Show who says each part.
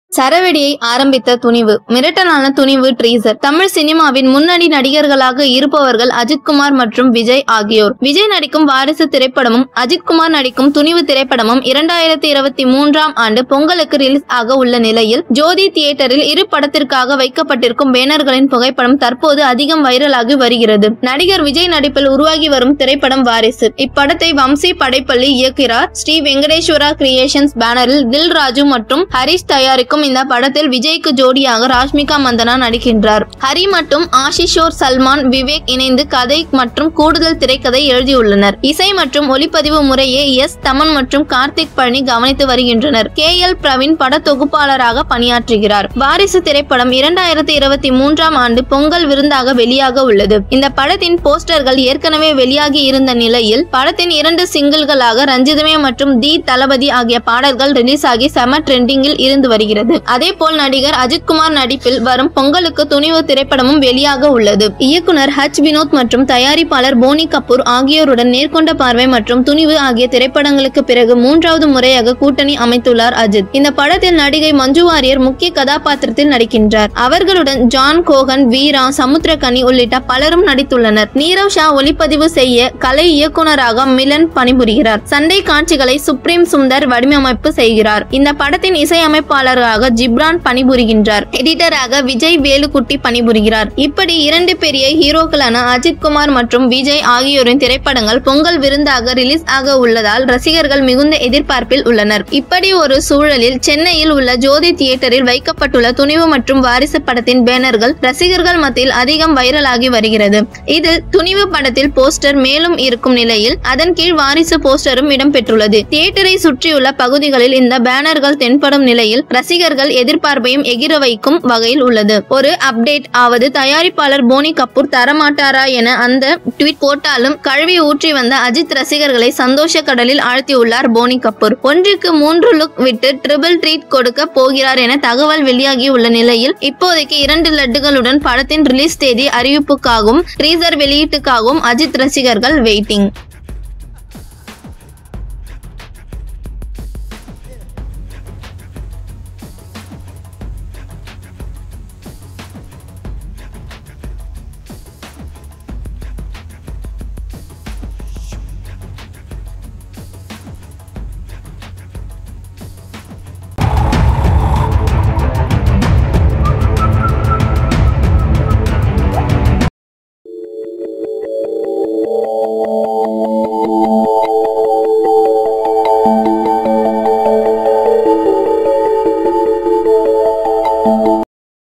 Speaker 1: சரவெடியை ஆரம்பித்த துணிவு மிரட்டலான துணிவு ட்ரீசர் தமிழ் சினிமாவின் முன்னணி நடிகர்களாக இருப்பவர்கள் அஜித்குமார் மற்றும் விஜய் ஆகியோர் விஜய் நடிக்கும் வாரிசு திரைப்படமும் அஜித்குமார் நடிக்கும் துணிவு திரைப்படமும் இரண்டாயிரத்தி இருபத்தி மூன்றாம் ஆண்டு பொங்கலுக்கு ரிலீஸ் ஆக உள்ள நிலையில் ஜோதி தியேட்டரில் இரு படத்திற்காக வைக்கப்பட்டிருக்கும் பேனர்களின் புகைப்படம் தற்போது அதிகம் வைரலாகி வருகிறது நடிகர் விஜய் நடிப்பில் உருவாகி வரும் திரைப்படம் வாரிசு இப்படத்தை வம்சி படைப்பள்ளி இயக்குகிறார் ஸ்ரீ வெங்கடேஸ்வரா கிரியேஷன்ஸ் பேனரில் தில் ராஜு மற்றும் ஹரிஷ் தயாரிக்கும் இந்த படத்தில் விஜய்க்கு ஜோடியாக ராஷ்மிகா மந்தனா நடிக்கின்றார் ஹரி மற்றும் ஆஷிஷோர் சல்மான் விவேக் இணைந்து கதை மற்றும் கூடுதல் திரைக்கதை எழுதியுள்ளனர் இசை மற்றும் ஒளிப்பதிவு முறையே எஸ் தமன் மற்றும் கார்த்திக் பழனி கவனித்து வருகின்றனர் கே எல் பிரவீன் பட தொகுப்பாளராக பணியாற்றுகிறார் வாரிசு திரைப்படம் இரண்டாயிரத்தி இருபத்தி மூன்றாம் ஆண்டு பொங்கல் விருந்தாக வெளியாக உள்ளது இந்த படத்தின் போஸ்டர்கள் ஏற்கனவே வெளியாகி இருந்த நிலையில் படத்தின் இரண்டு சிங்கிள்களாக ரஞ்சிதமே மற்றும் தி தளபதி ஆகிய பாடல்கள் ரிலீஸ் ஆகி செம ட்ரெண்டிங்கில் இருந்து வருகிறது அதே போல் நடிகர் அஜித்குமார் நடிப்பில் வரும் பொங்கலுக்கு துணிவு திரைப்படமும் வெளியாக உள்ளது இயக்குனர் ஹச் வினோத் மற்றும் தயாரிப்பாளர் போனி கபூர் ஆகியோருடன் நேர்கொண்ட பார்வை மற்றும் துணிவு ஆகிய திரைப்படங்களுக்கு பிறகு மூன்றாவது முறையாக கூட்டணி அமைத்துள்ளார் அஜித் இந்த படத்தில் நடிகை மஞ்சு வாரியர் முக்கிய கதாபாத்திரத்தில் நடிக்கின்றார் அவர்களுடன் ஜான் கோகன் வீரா சமுத்திரகனி உள்ளிட்ட பலரும் நடித்துள்ளனர் நீரவ் ஷா ஒளிப்பதிவு செய்ய கலை இயக்குனராக மிலன் பணிபுரிகிறார் சண்டை காட்சிகளை சுப்ரீம் சுந்தர் வடிவமைப்பு செய்கிறார் இந்த படத்தின் இசையமைப்பாளராக ஜிப்ரான் பணிபுரிகின்றார் எடிட்டராக விஜய் வேலுக்குட்டி பணிபுரிகிறார் இப்படி இரண்டு பெரிய ஹீரோக்களான அஜித் குமார் மற்றும் விஜய் ஆகியோரின் திரைப்படங்கள் பொங்கல் விருந்தாக ரிலீஸ் ஆக உள்ளதால் ரசிகர்கள் மிகுந்த எதிர்பார்ப்பில் உள்ளனர் இப்படி ஒரு சூழலில் சென்னையில் உள்ள ஜோதி தியேட்டரில் வைக்கப்பட்டுள்ள துணிவு மற்றும் வாரிசு படத்தின் பேனர்கள் ரசிகர்கள் மத்தியில் அதிகம் வைரலாகி வருகிறது இது துணிவு படத்தில் போஸ்டர் மேலும் இருக்கும் நிலையில் அதன் கீழ் வாரிசு போஸ்டரும் இடம்பெற்றுள்ளது தியேட்டரை சுற்றியுள்ள பகுதிகளில் இந்த பேனர்கள் தென்படும் நிலையில் ரசிகர்கள் எதிர்பார்ப்பையும் எகிர வைக்கும் வகையில் உள்ளது ஒரு அப்டேட் ஆவது தயாரிப்பாளர் போனி கபூர் தரமாட்டாரா என அந்த ட்வீட் போட்டாலும் கழுவி ஊற்றி வந்த அஜித் ரசிகர்களை சந்தோஷ கடலில் ஆழ்த்தியுள்ளார் போனி கபூர் ஒன்றுக்கு மூன்று லுக் விட்டு ட்ரிபிள் ட்ரீட் கொடுக்க போகிறார் என தகவல் வெளியாகி உள்ள நிலையில் இப்போதைக்கு இரண்டு லட்டுகளுடன் படத்தின் ரிலீஸ் தேதி அறிவிப்புக்காகவும் ட்ரீசர் வெளியீட்டுக்காகவும் அஜித் ரசிகர்கள் வெயிட்டிங்
Speaker 2: Thank you.